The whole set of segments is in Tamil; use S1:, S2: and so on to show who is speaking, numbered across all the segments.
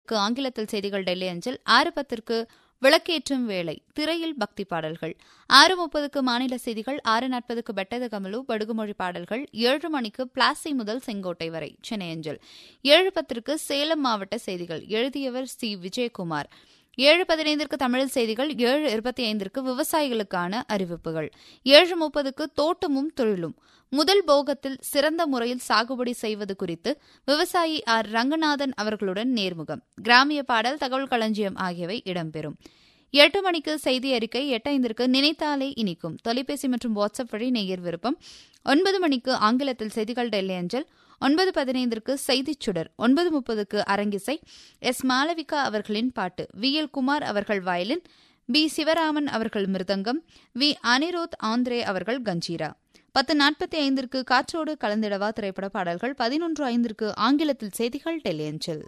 S1: ஐந்திற்கு ஆங்கிலத்தில் செய்திகள் டெல்லி அஞ்சல் ஆறு பத்திற்கு விளக்கேற்றும் வேளை திரையில் பக்தி பாடல்கள் ஆறு முப்பதுக்கு மாநில செய்திகள் ஆறு நாற்பதுக்கு பெட்டத கமலு படுகுமொழி பாடல்கள் ஏழு மணிக்கு பிளாசி முதல் செங்கோட்டை வரை சென்னை அஞ்சல் ஏழு பத்திற்கு சேலம் மாவட்ட செய்திகள் எழுதியவர் சி விஜயகுமார் ஏழு பதினைந்திற்கு தமிழ் செய்திகள் ஏழு இருபத்தி ஐந்திற்கு விவசாயிகளுக்கான அறிவிப்புகள் ஏழு முப்பதுக்கு தோட்டமும் தொழிலும் முதல் போகத்தில் சிறந்த முறையில் சாகுபடி செய்வது குறித்து விவசாயி ஆர் ரங்கநாதன் அவர்களுடன் நேர்முகம் கிராமிய பாடல் தகவல் களஞ்சியம் ஆகியவை இடம்பெறும் எட்டு மணிக்கு செய்தி அறிக்கை எட்டு ஐந்திற்கு நினைத்தாலே இனிக்கும் தொலைபேசி மற்றும் வாட்ஸ்அப் வழி நேயர் விருப்பம் ஒன்பது மணிக்கு ஆங்கிலத்தில் செய்திகள் டெல்லி அஞ்சல் ஒன்பது பதினைந்திற்கு செய்திச் சுடர் ஒன்பது முப்பதுக்கு அரங்கிசை எஸ் மாளவிகா அவர்களின் பாட்டு வி எல் குமார் அவர்கள் வயலின் பி சிவராமன் அவர்கள் மிருதங்கம் வி அனிரோத் ஆந்திரே அவர்கள் கஞ்சீரா பத்து நாற்பத்தி ஐந்திற்கு காற்றோடு கலந்திடவா திரைப்பட பாடல்கள் பதினொன்று ஐந்திற்கு ஆங்கிலத்தில் செய்திகள் டெல்லி அஞ்சல்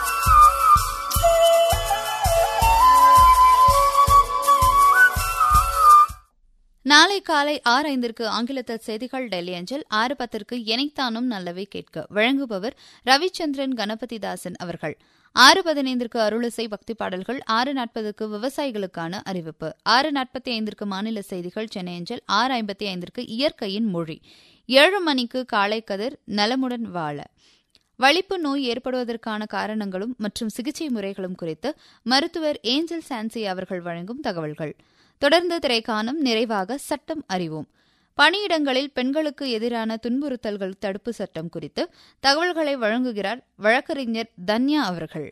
S1: நாளை காலை ஆறு ஐந்திற்கு ஆங்கிலத்தில் செய்திகள் டெல்லி அஞ்சல் ஆறு பத்திற்கு எனைத்தானும் நல்லவை கேட்க வழங்குபவர் ரவிச்சந்திரன் கணபதி தாசன் அவர்கள் ஆறு பதினைந்திற்கு அருளிசை பக்தி பாடல்கள் ஆறு நாற்பதுக்கு விவசாயிகளுக்கான அறிவிப்பு ஆறு நாற்பத்தி ஐந்திற்கு மாநில செய்திகள் சென்னை அஞ்சல் ஆறு ஐம்பத்தி ஐந்திற்கு இயற்கையின் மொழி ஏழு மணிக்கு காலை கதிர் நலமுடன் வாழ வலிப்பு நோய் ஏற்படுவதற்கான காரணங்களும் மற்றும் சிகிச்சை முறைகளும் குறித்து மருத்துவர் ஏஞ்சல் சான்சி அவர்கள் வழங்கும் தகவல்கள் தொடர்ந்து திரைக்காணும் நிறைவாக சட்டம் அறிவோம் பணியிடங்களில் பெண்களுக்கு எதிரான துன்புறுத்தல்கள் தடுப்பு சட்டம் குறித்து தகவல்களை வழங்குகிறார் வழக்கறிஞர் தன்யா அவர்கள்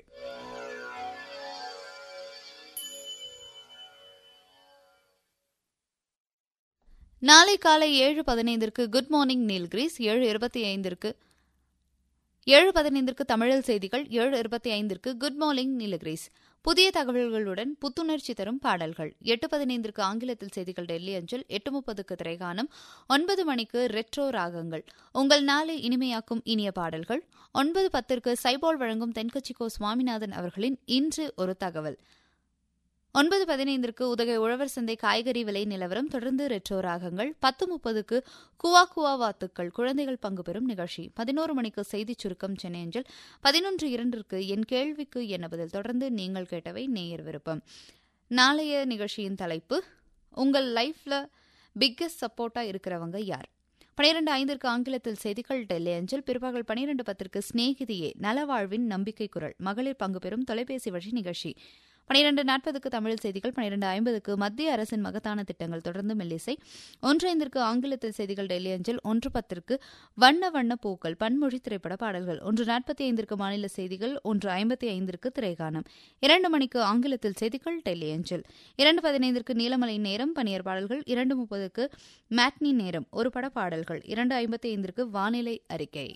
S1: நாளை காலை ஏழு பதினைந்திற்கு குட் மார்னிங் நீல்கிரீஸ் ஏழு இருபத்தி ஐந்திற்கு ஏழு பதினைந்திற்கு தமிழில் செய்திகள் ஏழு இருபத்தி ஐந்திற்கு குட் மார்னிங் நீலகிரீஸ் புதிய தகவல்களுடன் புத்துணர்ச்சி தரும் பாடல்கள் எட்டு பதினைந்திற்கு ஆங்கிலத்தில் செய்திகள் டெல்லி அஞ்சல் எட்டு முப்பதுக்கு திரைகானம் ஒன்பது மணிக்கு ரெட்ரோ ராகங்கள் உங்கள் நாளை இனிமையாக்கும் இனிய பாடல்கள் ஒன்பது பத்திற்கு சைபால் வழங்கும் தென்கட்சிக்கோ சுவாமிநாதன் அவர்களின் இன்று ஒரு தகவல் ஒன்பது பதினைந்திற்கு உதகை உழவர் சந்தை காய்கறி விலை நிலவரம் தொடர்ந்து ரெட்ரோ ராகங்கள் பத்து முப்பதுக்கு குவா குவா வாத்துக்கள் குழந்தைகள் பங்கு பெறும் நிகழ்ச்சி பதினோரு மணிக்கு செய்திச் சுருக்கம் சென்னை அஞ்சல் பதினொன்று இரண்டிற்கு என் கேள்விக்கு என்ன பதில் தொடர்ந்து நீங்கள் கேட்டவை நேயர் விருப்பம் நாளைய நிகழ்ச்சியின் தலைப்பு உங்கள் லைஃப்ல பிக்கஸ்ட் சப்போர்ட்டா இருக்கிறவங்க யார் பனிரெண்டு ஐந்திற்கு ஆங்கிலத்தில் செய்திகள் டெல்லி அஞ்சல் பிற்பகல் பனிரெண்டு பத்திற்கு சிநேகிதியே நலவாழ்வின் நம்பிக்கை குரல் மகளிர் பங்கு பெறும் தொலைபேசி வழி நிகழ்ச்சி பனிரெண்டு நாற்பதுக்கு தமிழ் செய்திகள் பனிரெண்டு ஐம்பதுக்கு மத்திய அரசின் மகத்தான திட்டங்கள் தொடர்ந்து மெல்லிசை ஒன்று ஐந்திற்கு ஆங்கிலத்தில் செய்திகள் டெல்லி அஞ்சல் ஒன்று பத்திற்கு வண்ண வண்ண பூக்கள் பன்மொழி திரைப்பட பாடல்கள் ஒன்று நாற்பத்தி ஐந்திற்கு மாநில செய்திகள் ஒன்று ஐம்பத்தி ஐந்திற்கு திரைகானம் இரண்டு மணிக்கு ஆங்கிலத்தில் செய்திகள் டெல்லி அஞ்சல் இரண்டு பதினைந்திற்கு நீலமலை நேரம் பனியர் பாடல்கள் இரண்டு முப்பதுக்கு மேட்னி நேரம் ஒரு பட பாடல்கள் இரண்டு ஐம்பத்தி ஐந்திற்கு வானிலை அறிக்கை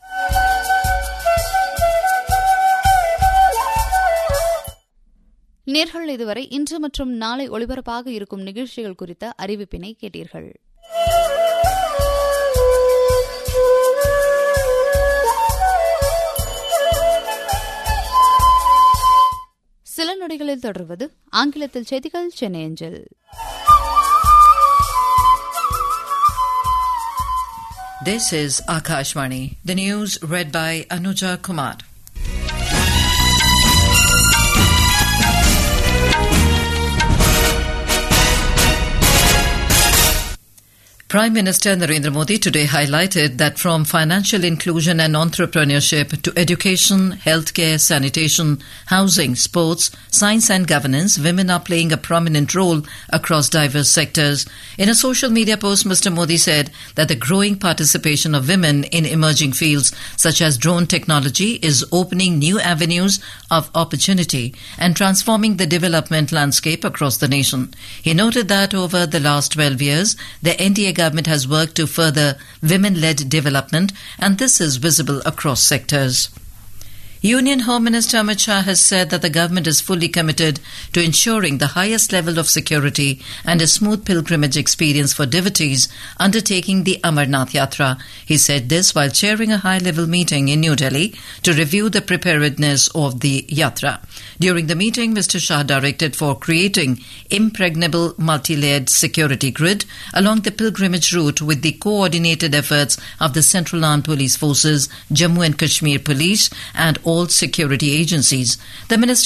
S1: நேர்கள் இதுவரை இன்று மற்றும் நாளை ஒளிபரப்பாக இருக்கும் நிகழ்ச்சிகள் குறித்த அறிவிப்பினை கேட்டீர்கள் சில நொடிகளில் தொடர்வது ஆங்கிலத்தில் செய்திகள் சென்னை அஞ்சல்
S2: This is Akashvani. The news read by Anuja Kumar. Prime Minister Narendra Modi today highlighted that from financial inclusion and entrepreneurship to education, healthcare, sanitation, housing, sports, science and governance, women are playing a prominent role across diverse sectors. In a social media post, Mr. Modi said that the growing participation of women in emerging fields such as drone technology is opening new avenues of opportunity and transforming the development landscape across the nation. He noted that over the last 12 years, the NDA government has worked to further women-led development and this is visible across sectors. Union Home Minister Amit Shah has said that the government is fully committed to ensuring the highest level of security and a smooth pilgrimage experience for devotees undertaking the Amarnath Yatra. He said this while chairing a high-level meeting in New Delhi to review the preparedness of the Yatra. During the meeting, Mr. Shah directed for creating impregnable multi-layered security grid along the pilgrimage route with the coordinated efforts of the Central Armed Police Forces, Jammu and Kashmir Police and all security agencies. The minister